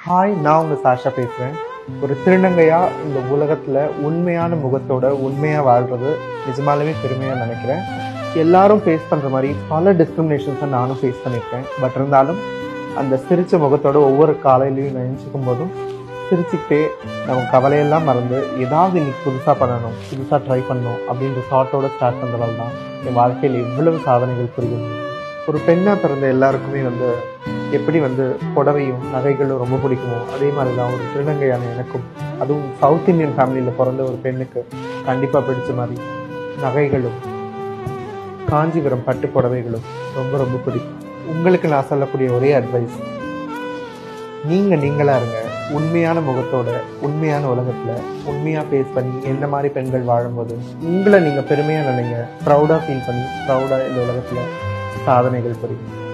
hi நான் உங்கள் சாஷா பேசுகிறேன் ஒரு திருநங்கையா இந்த உலகத்தில் உண்மையான முகத்தோட உண்மையாக வாழ்றது நிஜமாலுமே பெருமையாக நினைக்கிறேன் எல்லாரும் ஃபேஸ் பண்ணுற மாதிரி பல டிஸ்கிரிமினேஷன்ஸை நானும் ஃபேஸ் பண்ணியிருக்கேன் பட் இருந்தாலும் அந்த சிரிச்ச முகத்தோட ஒவ்வொரு காலையிலையும் நினைச்சுக்கும் போதும் சிரிச்சுக்கிட்டே நம்ம கவலையெல்லாம் மறந்து ஏதாவது இன்னைக்கு புதுசாக பண்ணணும் புதுசாக ட்ரை பண்ணணும் அப்படின்ற தாட்டோட ஸ்டார்ட் பண்ணுறதால தான் என் வாழ்க்கையில் இவ்வளவு சாதனைகள் புரியும் ஒரு பெண்ணாக பிறந்த எல்லாருக்குமே வந்து எப்படி வந்து புடவையும் நகைகளும் ரொம்ப பிடிக்குமோ அதே மாதிரி தான் ஒரு திருநங்கையான எனக்கும் அதுவும் சவுத் இந்தியன் ஃபேமிலியில் பிறந்த ஒரு பெண்ணுக்கு கண்டிப்பாக பிடிச்ச மாதிரி நகைகளும் காஞ்சிபுரம் பட்டு புடவைகளும் ரொம்ப ரொம்ப பிடிக்கும் உங்களுக்கு நான் சொல்லக்கூடிய ஒரே அட்வைஸ் நீங்கள் நீங்களாக இருங்க உண்மையான முகத்தோட உண்மையான உலகத்தில் உண்மையாக ஃபேஸ் பண்ணி எந்த மாதிரி பெண்கள் வாழும்போது உங்களை நீங்கள் பெருமையாக நினைங்க ப்ரௌடாக ஃபீல் பண்ணி ப்ரௌடாக இந்த உலகத்தில் சாதனைகள் புரியும்